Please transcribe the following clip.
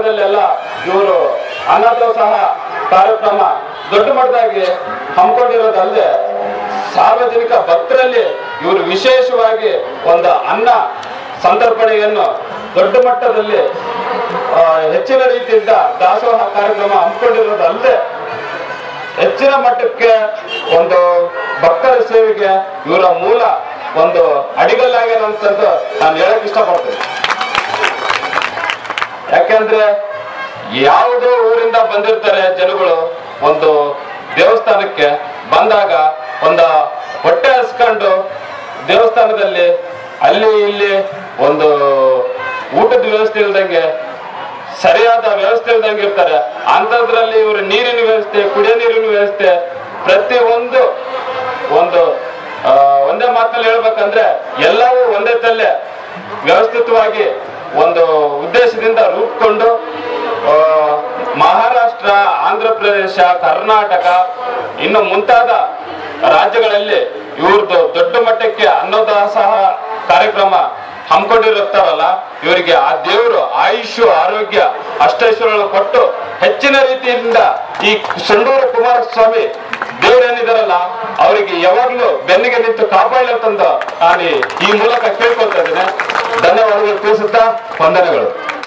ಭಾಗದಲ್ಲೆಲ್ಲ ಇವರು ಅನ್ನದಾಸೋಹ ಕಾರ್ಯಕ್ರಮ ದೊಡ್ಡ ಮಟ್ಟದಾಗಿ ಹಮ್ಮಿಕೊಂಡಿರೋದಲ್ಲದೆ ಸಾರ್ವಜನಿಕ ಭಕ್ತರಲ್ಲಿ ಇವರು ವಿಶೇಷವಾಗಿ ಒಂದು ಅನ್ನ ಸಂತರ್ಪಣೆಯನ್ನು ದೊಡ್ಡ ಮಟ್ಟದಲ್ಲಿ ಆ, ಹೆಚ್ಚಿನ ರೀತಿಯಿಂದ ದಾಸೋಹ ಕಾರ್ಯಕ್ರಮ ಹಮ್ಮಿಕೊಂಡಿರೋದಲ್ಲದೆ ಹೆಚ್ಚಿನ ಮಟ್ಟಕ್ಕೆ ಒಂದು ಭಕ್ತರ ಸೇವೆಗೆ ಇವರ ಮೂಲ ಒಂದು ಅಡಿಗಲ್ಲಾಗಿರೋಂಥದ್ದು ನಾನು ಹೇಳಕ್ ಇಷ್ಟಪಡ್ತೀನಿ ಯಾಕೆಂದ್ರೆ ಯಾವುದೋ ಊರಿಂದ ಬಂದಿರ್ತಾರೆ ಜನಗಳು ಒಂದು ದೇವಸ್ಥಾನಕ್ಕೆ ಬಂದಾಗ ಒಂದು ಹೊಟ್ಟೆ ಹಸ್ಕೊಂಡು ದೇವಸ್ಥಾನದಲ್ಲಿ ಅಲ್ಲಿ ಇಲ್ಲಿ ಒಂದು ಊಟದ ವ್ಯವಸ್ಥೆ ಇಲ್ದಂಗೆ ಸರಿಯಾದ ವ್ಯವಸ್ಥೆ ಇಲ್ದಂಗೆ ಇರ್ತಾರೆ ಅಂಥದ್ರಲ್ಲಿ ಇವರು ನೀರಿನ ವ್ಯವಸ್ಥೆ ಕುಡಿಯೋ ನೀರಿನ ವ್ಯವಸ್ಥೆ ಪ್ರತಿ ಒಂದು ಒಂದು ಆ, ಒಂದೇ ಮಾತಿನಲ್ಲಿ ಹೇಳ್ಬೇಕಂದ್ರೆ ಎಲ್ಲವೂ ಒಂದೇ ತಲೆ ವ್ಯವಸ್ಥಿತವಾಗಿ ಒಂದು ಉದ್ದೇಶದಿಂದ ರೂಪುಕೊಂಡು ಆ, ಮಹಾರಾಷ್ಟ್ರ ಆಂಧ್ರ ಪ್ರದೇಶ ಕರ್ನಾಟಕ ಇನ್ನು ಮುಂತಾದ ರಾಜ್ಯಗಳಲ್ಲಿ ಇವ್ರದ್ದು ದೊಡ್ಡ ಮಟ್ಟಕ್ಕೆ ಅನ್ನದಾಸೋಹ ಕಾರ್ಯಕ್ರಮ ಹಮ್ಮಿಕೊಂಡಿರುತ್ತಾರಲ್ಲ ಇವರಿಗೆ ಆ ದೇವರು ಆಯುಷು ಆರೋಗ್ಯ ಅಷ್ಟೈಶ್ವರ್ಯಗಳು ಕೊಟ್ಟು ಹೆಚ್ಚಿನ ರೀತಿಯಿಂದ ಈ ಸಂಡೂರು ಕುಮಾರಸ್ವಾಮಿ ದೇವರೇನಿದಾರಲ್ಲ ಅವರಿಗೆ ಯಾವಾಗ್ಲೂ ಬೆನ್ನಿಗೆ ನಿಂತು ಕಾಪಾಡಲಿ ಅಂತಂದು ನಾನು ಈ ಮೂಲಕ ಕೇಳ್ಕೊಳ್ತಾ ಇದ್ದೇನೆ ಧನ್ಯವಾದಗಳು ತಿಳಿಸುತ್ತಾ ವಂದನೆಗಳು